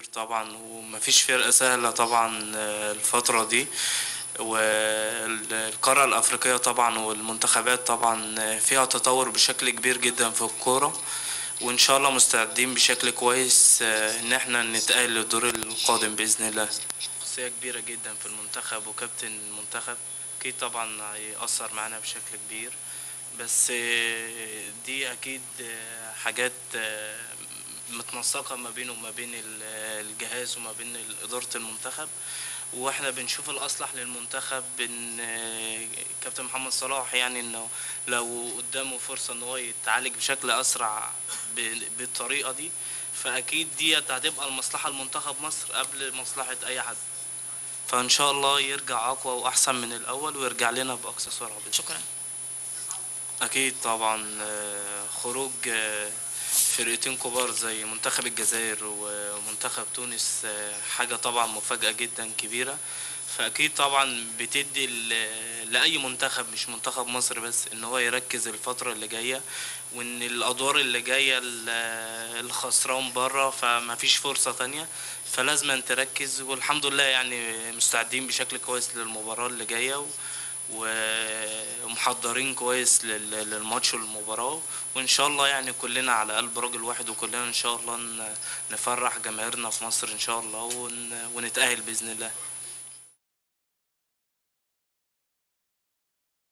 كبير طبعا ومفيش فرقة سهلة طبعا آه، الفترة دي والقارة الأفريقية طبعا والمنتخبات طبعا آه، فيها تطور بشكل كبير جدا في الكورة وإن شاء الله مستعدين بشكل كويس آه، إن احنا نتأهل للدور القادم بإذن الله شخصية كبيرة جدا في المنتخب وكابتن المنتخب أكيد طبعا هيأثر معانا بشكل كبير بس آه، دي أكيد آه، حاجات آه، متنسقة ما بينه وما بين ال- الجهاز وما بين إدارة المنتخب واحنا بنشوف الأصلح للمنتخب إن آه، كابتن محمد صلاح يعني إنه لو قدامه فرصة إن هو يتعالج بشكل أسرع ب- بالطريقة دي فأكيد دي هتبقى المصلحة لمنتخب مصر قبل مصلحة أي حد فإن شاء الله يرجع أقوى وأحسن من الأول ويرجع لنا بأقصى سرعة بإذن الله. شكرا أكيد طبعا آه، خروج آه، فرقتين كبار زي منتخب الجزائر ومنتخب تونس آه، حاجة طبعا مفاجأة جدا كبيرة فأكيد طبعا بتدي ل- لأي منتخب مش منتخب مصر بس إن هو يركز الفترة اللي جاية وإن الأدوار اللي جاية ال- الخسران بره فما فيش فرصة تانية فلازم أن تركز والحمد لله يعني مستعدين بشكل كويس للمباراة اللي جاية و... ومحضرين كويس لل- للماتش والمباراة وإن شاء الله يعني كلنا على قلب راجل واحد وكلنا إن شاء الله ن- نفرح جماهيرنا في مصر إن شاء الله ون- ونتأهل بإذن الله